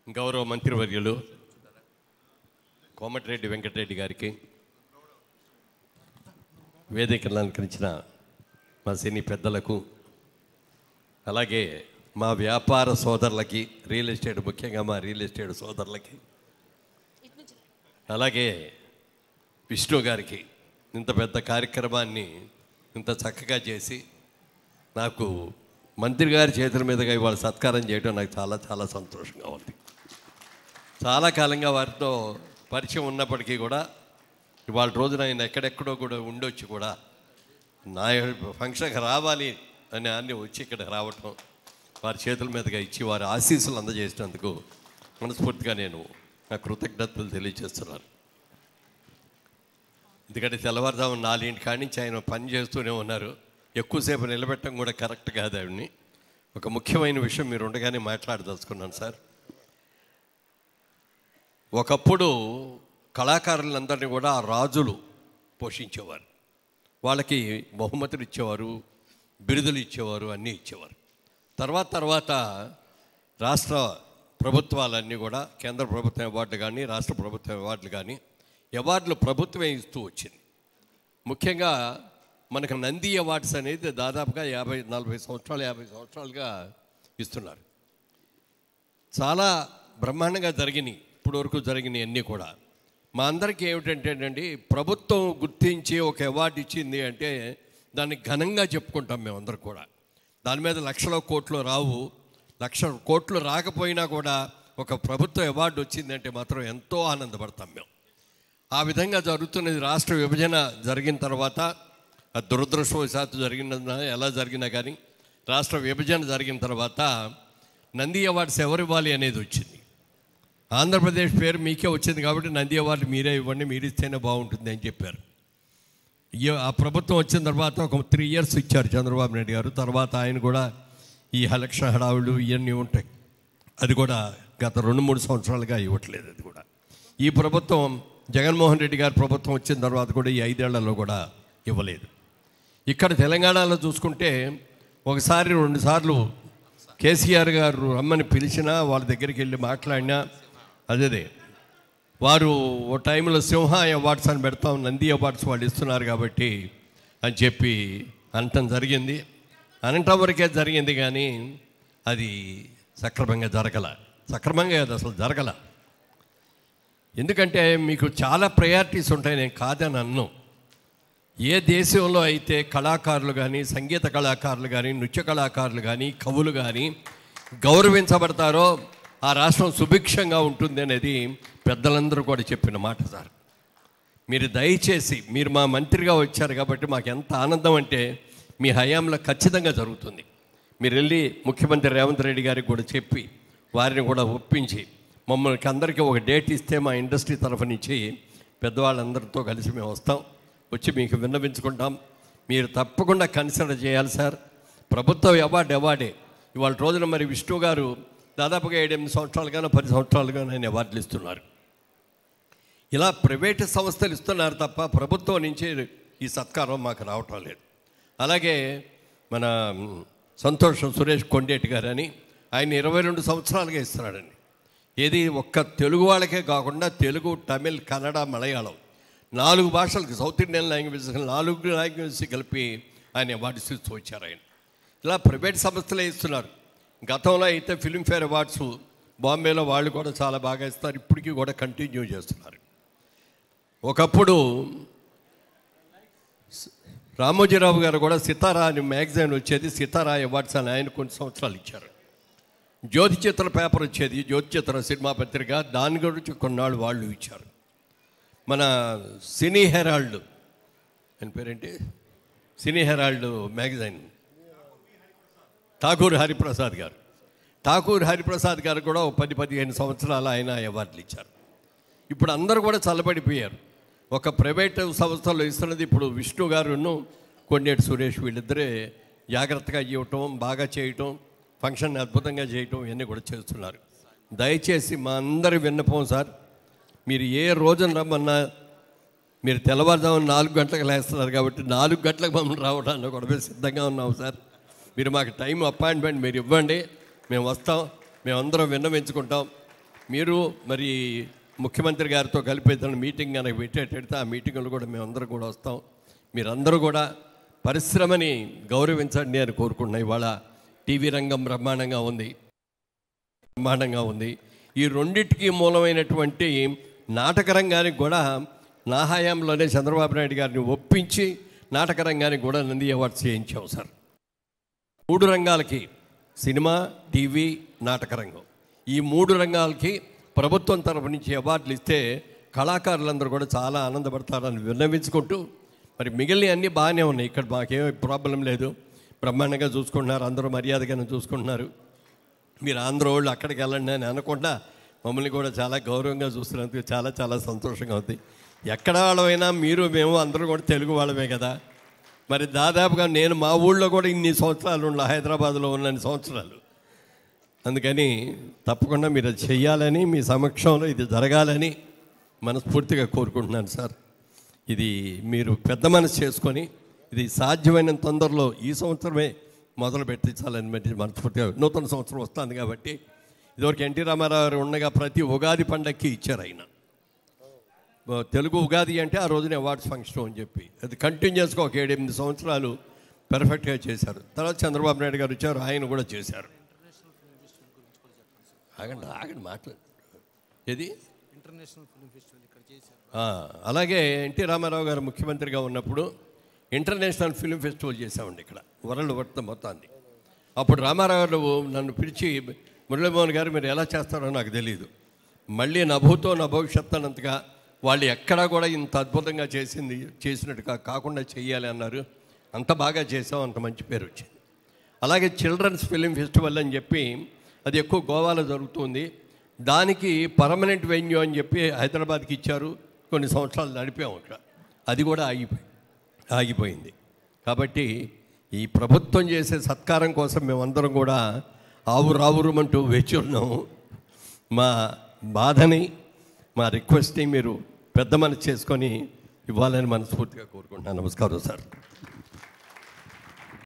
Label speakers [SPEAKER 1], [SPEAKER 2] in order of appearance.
[SPEAKER 1] గౌరవ మంత్రివర్యులు కోమటిరెడ్డి వెంకటరెడ్డి గారికి వేదికలను అలంకరించిన మా సినీ పెద్దలకు అలాగే మా వ్యాపార సోదరులకి రియల్ ఎస్టేట్ ముఖ్యంగా మా రియల్ ఎస్టేట్ సోదరులకి అలాగే విష్ణు గారికి ఇంత పెద్ద కార్యక్రమాన్ని ఇంత చక్కగా చేసి నాకు మంత్రి గారి చేతుల మీదుగా ఇవాళ సత్కారం చేయడం నాకు చాలా చాలా సంతోషంగా ఉంది చాలా కాలంగా వారితో పరిచయం ఉన్నప్పటికీ కూడా ఇవాళ రోజున ఆయన ఎక్కడెక్కడో కూడా ఉండొచ్చు కూడా నా ఫంక్షన్కి రావాలి అని అన్ని వచ్చి ఇక్కడ రావటం వారి చేతుల మీదుగా ఇచ్చి వారి ఆశీస్సులు అందజేసినందుకు మనస్ఫూర్తిగా నేను నా కృతజ్ఞతలు తెలియజేస్తున్నాను ఎందుకంటే తెల్లవారుజాము నాలుగింటి కాడి నుంచి ఆయన పని చేస్తూనే ఉన్నారు ఎక్కువసేపు నిలబెట్టడం కూడా కరెక్ట్ కాదు ఆవిడ్ని ఒక ముఖ్యమైన విషయం మీరు ఉండగానే మాట్లాడదలుచుకున్నాను సార్ ఒకప్పుడు కళాకారులందరినీ కూడా ఆ రాజులు పోషించేవారు వాళ్ళకి బహుమతులు ఇచ్చేవారు బిరుదులు ఇచ్చేవారు అన్నీ ఇచ్చేవారు తర్వాత తర్వాత రాష్ట్ర ప్రభుత్వాలన్నీ కూడా కేంద్ర ప్రభుత్వం అవార్డులు కానీ రాష్ట్ర ప్రభుత్వం అవార్డులు కానీ అవార్డులు ప్రభుత్వమే ఇస్తూ వచ్చింది ముఖ్యంగా మనకు నంది అవార్డ్స్ అనేది దాదాపుగా యాభై నలభై సంవత్సరాలు యాభై సంవత్సరాలుగా ఇస్తున్నారు చాలా బ్రహ్మాండంగా జరిగినాయి ఇప్పుడు వరకు జరిగినాయి అన్నీ కూడా మా అందరికీ ఏమిటంటేనండి ప్రభుత్వం గుర్తించి ఒక అవార్డు ఇచ్చింది అంటే దాన్ని ఘనంగా చెప్పుకుంటాం మేమందరం కూడా దాని మీద లక్షల కోట్లు రావు లక్ష కోట్లు రాకపోయినా కూడా ఒక ప్రభుత్వ అవార్డు వచ్చిందంటే మాత్రం ఎంతో ఆనందపడతాం మేము ఆ విధంగా జరుగుతున్నది రాష్ట్ర విభజన జరిగిన తర్వాత ఆ దురదృష్టవశాత్తు జరిగిన ఎలా జరిగినా కానీ రాష్ట్ర విభజన జరిగిన తర్వాత నంది అవార్డ్స్ ఎవరు ఇవ్వాలి అనేది వచ్చింది ఆంధ్రప్రదేశ్ పేరు మీకే వచ్చింది కాబట్టి నంది అవార్డు మీరే ఇవ్వండి మీరు ఇస్తేనే బాగుంటుంది అని చెప్పారు ఈ- ఆ ప్రభుత్వం వచ్చిన తర్వాత ఒక త్రీ ఇయర్స్ ఇచ్చారు చంద్రబాబు నాయుడు గారు తర్వాత ఆయన కూడా ఈ ఎలక్షన్ హడావులు ఇవన్నీ ఉంటాయి అది కూడా గత రెండు మూడు సంవత్సరాలుగా ఇవ్వట్లేదు అది కూడా ఈ ప్రభుత్వం జగన్మోహన్ రెడ్డి గారి ప్రభుత్వం వచ్చిన తర్వాత కూడా ఈ ఐదేళ్లలో కూడా ఇవ్వలేదు ఇక్కడ తెలంగాణలో చూసుకుంటే ఒకసారి రెండు సార్లు కేసీఆర్ గారు రమ్మని పిలిచినా వాళ్ళ దగ్గరికి వెళ్ళి మాట్లాడినా అదేదే వారు ఓ టైంలో సింహ అవార్డ్స్ అని పెడతాం నంది అవార్డ్స్ వాళ్ళు ఇస్తున్నారు కాబట్టి అని చెప్పి అనటం జరిగింది అనటం వరకే జరిగింది కానీ అది సక్రమంగా జరగల సక్రమంగా కాదు అసలు జరగల ఎందుకంటే మీకు చాలా ప్రయారిటీస్ ఉంటాయి నేను కాదని అన్ను ఏ దేశంలో అయితే కళాకారులు కానీ సంగీత కళాకారులు కానీ నృత్య కళాకారులు కానీ కవులు కానీ గౌరవించబడతారో ఆ రాష్ట్రం సుభిక్షంగా ఉంటుంది అనేది పెద్దలందరూ కూడా చెప్పిన మాట సార్ మీరు దయచేసి మీరు మా మంత్రిగా వచ్చారు కాబట్టి మాకు ఎంత ఆనందం అంటే మీ హయాంలో ఖచ్చితంగా జరుగుతుంది మీరు వెళ్ళి ముఖ్యమంత్రి రేవంత్ రెడ్డి గారికి కూడా చెప్పి వారిని కూడా ఒప్పించి మమ్మల్ని అందరికీ ఒక డేట్ ఇస్తే మా ఇండస్ట్రీ తరఫు నుంచి పెద్దవాళ్ళందరితో కలిసి మేము వస్తాం వచ్చి మీకు విన్నవించుకుంటాం మీరు తప్పకుండా కన్సిడర్ చేయాలి సార్ ప్రభుత్వ అవార్డు అవార్డే ఇవాళ రోజున మరి విష్ణు గారు దాదాపుగా ఏడెనిమిది సంవత్సరాలుగానో పది సంవత్సరాలుగానో ఆయన అవార్డులు ఇస్తున్నారు ఇలా ప్రైవేటు సంస్థలు ఇస్తున్నారు తప్ప ప్రభుత్వం నుంచి ఈ సత్కారం మాకు రావటం లేదు అలాగే మన మ్, సంతోషం సురేష్ కొండేటి గారు అని ఆయన ఇరవై రెండు సంవత్సరాలుగా ఇస్తున్నాడండి ఏది ఒక్క తెలుగు వాళ్ళకే కాకుండా తెలుగు తమిళ్ కన్నడ మలయాళం నాలుగు భాషలకు సౌత్ ఇండియన్ లాంగ్వేజ్ నాలుగు లాంగ్వేజ్ కలిపి ఆయన అవార్డ్స్ ఇస్తూ వచ్చారు ఆయన ఇలా ప్రైవేట్ సంస్థలే ఇస్తున్నారు గతంలో అయితే ఫిల్మ్ఫేర్ అవార్డ్స్ బాంబేలో వాళ్ళు కూడా చాలా బాగా ఇస్తారు ఇప్పటికీ కూడా కంటిన్యూ చేస్తున్నారు ఒకప్పుడు స- రామోజీరావు గారు కూడా సితారా అని మ్యాగజైన్ వచ్చేది సితారా అవార్డ్స్ అని ఆయన కొన్ని సంవత్సరాలు ఇచ్చారు జ్యోతి చిత్ర పేపర్ వచ్చేది జ్యోతి చిత్ర సినిమా పత్రిక దాని గురించి కొన్నాళ్ళు వాళ్ళు ఇచ్చారు మన సినీ హెరాల్డ్ ఆయన పేరేంటి Cine Herald magazine Thakur Hariprasad garu Thakur Hariprasad గారు కూడా ఒక పది పదిహేను సంవత్సరాలు ఆయన అవార్డులు ఇచ్చారు ఇప్పుడు అందరూ కూడా చల్లబడిపోయారు ఒక ప్రైవేట్ సంస్థలో ఇస్తున్నది ఇప్పుడు విష్ణు గారును కొండేటి సురేష్ వీళ్ళిద్దరే జాగ్రత్తగా ఇవ్వటం బాగా చేయటం ఫంక్షన్ అద్భుతంగా చేయటం ఇవన్నీ కూడా చేస్తున్నారు దయచేసి మా అందరి విన్నపం సార్ మీరు ఏ రోజున రమ్మన్నా మీరు తెల్లవారుజామున నాలుగు గంటలకు లేస్తున్నారు కాబట్టి నాలుగు గంటలకు మమ్మల్ని రావడానికి కూడా మేము సిద్ధంగా ఉన్నాం సార్ మీరు మాకు టైం అపాయింట్మెంట్ మీరు ఇవ్వండి మేము వస్తాం మేమందరం విన్నవించుకుంటాం మీరు మరి ముఖ్యమంత్రి గారితో కలిపి ఏదైనా మీటింగ్ కనుక పెట్టేటైతే ఆ మీటింగ్లు కూడా మేమందరం కూడా వస్తాం మీరందరూ కూడా పరిశ్రమని గౌరవించండి అని కోరుకుంటున్నాం ఇవాళ టీవీ రంగం బ్రహ్మాండంగా ఉంది బ్రహ్మాండంగా ఉంది ఈ రెండిటికి మూలమైనటువంటి నాటక రంగానికి కూడా నా హయాంలోనే చంద్రబాబు నాయుడు గారిని ఒప్పించి నాటక రంగానికి కూడా నంది అవార్డ్స్ చేయించాం సార్ మూడు రంగాలకి సినిమా టీవీ నాటక రంగం ఈ మూడు రంగాలకి ప్రభుత్వం తరపు నుంచి అవార్డులు ఇస్తే కళాకారులందరూ కూడా చాలా ఆనందపడతారని విన్నవించుకుంటూ మరి మిగిలిన అన్నీ బాగానే ఉన్నాయి ఇక్కడ మాకేం ప్రాబ్లం లేదు బ్రహ్మాండంగా చూసుకుంటున్నారు అందరూ మర్యాదగానే చూసుకుంటున్నారు మీరు ఆంధ్ర వాళ్ళు అక్కడికి వెళ్ళండి అని అనకుండా మమ్మల్ని కూడా చాలా గౌరవంగా చూస్తున్నందుకు చాలా చాలా సంతోషంగా ఉంది ఎక్కడ వాళ్ళమైనా మీరు మేము అందరూ కూడా తెలుగు వాళ్ళమే కదా మరి దాదాపుగా నేను మా ఊళ్ళో కూడా ఇన్ని సంవత్సరాలు ఉండ హైదరాబాద్లో ఉన్నన్ని సంవత్సరాలు అందుకని తప్పకుండా మీరు అది చెయ్యాలని మీ సమక్షంలో ఇది జరగాలని మనస్ఫూర్తిగా కోరుకుంటున్నాను సార్ ఇది మీరు పెద్ద మనసు చేసుకొని ఇది సాధ్యమైన తొందరలో ఈ సంవత్సరమే మొదలు పెట్టించాలని మరి మనస్ఫూర్తిగా నూతన సంవత్సరం వస్తుంది కాబట్టి ఇదివరకు ఎన్టీ రామారావు గారు ఉండగా ప్రతి ఉగాది పండగకి ఇచ్చారు ఆయన తెలుగు ఉగాది అంటే ఆ రోజున అవార్డ్స్ ఫంక్షన్ అని చెప్పి అది కంటిన్యూస్గా ఒక ఏడెనిమిది సంవత్సరాలు పర్ఫెక్ట్గా చేశారు తర్వాత చంద్రబాబు నాయుడు గారు వచ్చారు ఆయన కూడా చేశారు ఆగండి ఆగండి మాట్లాడు ఏది
[SPEAKER 2] ఇంటర్నేషనల్ ఫిల్మ్ ఫెస్టివల్ ఇక్కడ చేశారు
[SPEAKER 1] ఆ, అలాగే ఎన్టీ రామారావు గారు ముఖ్యమంత్రిగా ఉన్నప్పుడు ఇంటర్నేషనల్ ఫిల్మ్ ఫెస్టివల్ చేశామండి ఇక్కడ వరల్డ్ మొత్తం మొత్తాన్ని అప్పుడు రామారావు గారు నన్ను పిలిచి మురళీమోహన్ గారు మీరు ఎలా చేస్తారో నాకు తెలియదు మళ్ళీ నభూతో నా భవిష్యత్ అన్నంతగా వాళ్ళు ఎక్కడా కూడా ఇంత అద్భుతంగా చేసింది చేసినట్టుగా కాకుండా చెయ్యాలి అన్నారు అంత బాగా చేసాం అంత మంచి పేరు వచ్చింది అలాగే చిల్డ్రన్స్ ఫిలిం ఫెస్టివల్ అని చెప్పి అది ఎక్కువ గోవాలో జరుగుతుంది దానికి పర్మనెంట్ వెన్యూ అని చెప్పి హైదరాబాద్కి ఇచ్చారు కొన్ని సంవత్సరాలు నడిపాము ఇక్కడ అది కూడా ఆగిపోయి ఆగిపోయింది కాబట్టి ఈ ప్రభుత్వం చేసే సత్కారం కోసం మేమందరం కూడా ఆవు రావురుమంటూ వేచి ఉన్నాము మా బాధని మా రిక్వెస్ట్ని మీరు పెద్ద మనసు చేసుకొని ఇవ్వాలని మనస్ఫూర్తిగా కోరుకుంటున్నాను నమస్కారం సార్